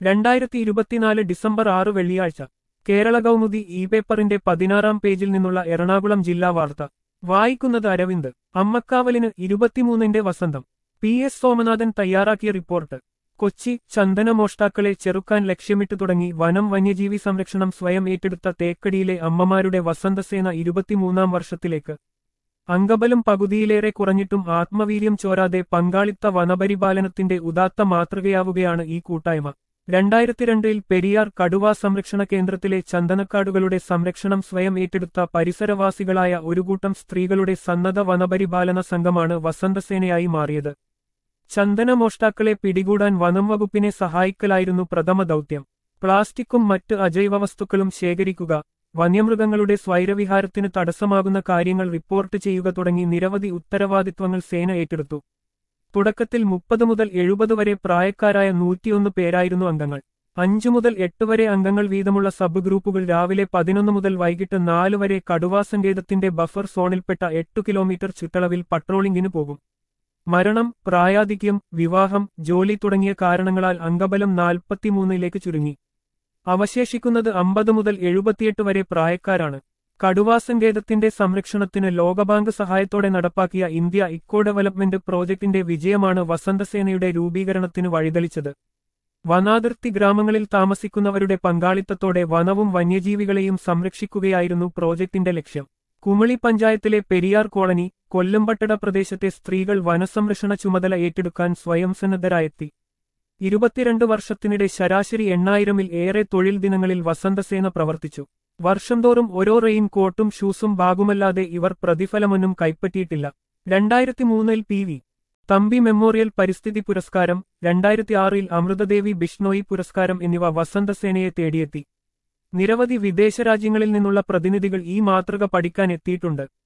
രണ്ടായിരത്തി ഇരുപത്തിനാല് ഡിസംബർ ആറ് വെള്ളിയാഴ്ച കേരള കൗമുദി ഇ പേപ്പറിന്റെ പതിനാറാം പേജിൽ നിന്നുള്ള എറണാകുളം ജില്ലാ വാർത്ത വായിക്കുന്നത് അരവിന്ദ് അമ്മക്കാവലിന് ഇരുപത്തിമൂന്നിന്റെ വസന്തം പി എസ് സോമനാഥൻ തയ്യാറാക്കിയ റിപ്പോർട്ട് കൊച്ചി ചന്ദനമോഷ്ടാക്കളെ ചെറുക്കാൻ ലക്ഷ്യമിട്ടു തുടങ്ങി വനം വന്യജീവി സംരക്ഷണം സ്വയം ഏറ്റെടുത്ത തേക്കടിയിലെ അമ്മമാരുടെ വസന്തസേന ഇരുപത്തിമൂന്നാം വർഷത്തിലേക്ക് അംഗബലം പകുതിയിലേറെ കുറഞ്ഞിട്ടും ആത്മവീര്യം ചോരാതെ പങ്കാളിത്ത വനപരിപാലനത്തിന്റെ ഉദാത്ത മാതൃകയാവുകയാണ് ഈ കൂട്ടായ്മ രണ്ടായിരത്തി രണ്ടിൽ പെരിയാർ കടുവാ സംരക്ഷണ കേന്ദ്രത്തിലെ ചന്ദനക്കാടുകളുടെ സംരക്ഷണം സ്വയം ഏറ്റെടുത്ത പരിസരവാസികളായ ഒരു കൂട്ടം സ്ത്രീകളുടെ സന്നദ്ധ വനപരിപാലന സംഘമാണ് വസന്തസേനയായി മാറിയത് ചന്ദനമോഷ്ടാക്കളെ പിടികൂടാൻ വനം വകുപ്പിനെ സഹായിക്കലായിരുന്നു പ്രഥമ ദൗത്യം പ്ലാസ്റ്റിക്കും മറ്റ് അജൈവ വസ്തുക്കളും ശേഖരിക്കുക വന്യമൃഗങ്ങളുടെ സ്വൈരവിഹാരത്തിന് തടസ്സമാകുന്ന കാര്യങ്ങൾ റിപ്പോർട്ട് ചെയ്യുക തുടങ്ങി നിരവധി ഉത്തരവാദിത്വങ്ങൾ സേന ഏറ്റെടുത്തു തുടക്കത്തിൽ മുപ്പത് മുതൽ എഴുപത് വരെ പ്രായക്കാരായ നൂറ്റിയൊന്ന് പേരായിരുന്നു അംഗങ്ങൾ അഞ്ചു മുതൽ എട്ട് വരെ അംഗങ്ങൾ വീതമുള്ള സബ് ഗ്രൂപ്പുകൾ രാവിലെ പതിനൊന്ന് മുതൽ വൈകിട്ട് നാല് വരെ കടുവാ സങ്കേതത്തിന്റെ ബഫർ സോണിൽപ്പെട്ട എട്ടു കിലോമീറ്റർ ചുറ്റളവിൽ പട്രോളിംഗിന് പോകും മരണം പ്രായാധിക്യം വിവാഹം ജോലി തുടങ്ങിയ കാരണങ്ങളാൽ അംഗബലം നാൽപ്പത്തിമൂന്നിലേക്ക് ചുരുങ്ങി അവശേഷിക്കുന്നത് അമ്പത് മുതൽ എഴുപത്തിയെട്ട് വരെ പ്രായക്കാരാണ് കടുവാസങ്കേതത്തിന്റെ സംരക്ഷണത്തിന് ലോകബാങ്ക് സഹായത്തോടെ നടപ്പാക്കിയ ഇന്ത്യ ഇക്കോ ഡെവലപ്മെന്റ് പ്രോജക്ടിന്റെ വിജയമാണ് വസന്തസേനയുടെ രൂപീകരണത്തിന് വഴിതെളിച്ചത് വനാതിർത്തി ഗ്രാമങ്ങളിൽ താമസിക്കുന്നവരുടെ പങ്കാളിത്തത്തോടെ വനവും വന്യജീവികളെയും സംരക്ഷിക്കുകയായിരുന്നു പ്രോജക്ടിന്റെ ലക്ഷ്യം കുമളി പഞ്ചായത്തിലെ പെരിയാർ കോളനി കൊല്ലമ്പട്ടട പ്രദേശത്തെ സ്ത്രീകൾ വനസംരക്ഷണ ചുമതല ഏറ്റെടുക്കാൻ സ്വയം സന്നദ്ധരായെത്തി ഇരുപത്തിരണ്ട് വർഷത്തിനിടെ ശരാശരി എണ്ണായിരമിൽ ഏറെ തൊഴിൽ ദിനങ്ങളിൽ വസന്തസേന പ്രവർത്തിച്ചു വർഷം തോറും ഓരോ റെയിൻ കോട്ടും ഷൂസും ബാഗുമല്ലാതെ ഇവർ പ്രതിഫലമൊന്നും കൈപ്പറ്റിയിട്ടില്ല രണ്ടായിരത്തി മൂന്നിൽ പി വി തമ്പി മെമ്മോറിയൽ പരിസ്ഥിതി പുരസ്കാരം രണ്ടായിരത്തി ആറിൽ അമൃതദേവി ബിഷ്ണോയി പുരസ്കാരം എന്നിവ വസന്തസേനയെ തേടിയെത്തി നിരവധി വിദേശ രാജ്യങ്ങളിൽ നിന്നുള്ള പ്രതിനിധികൾ ഈ മാതൃക പഠിക്കാൻ എത്തിയിട്ടുണ്ട്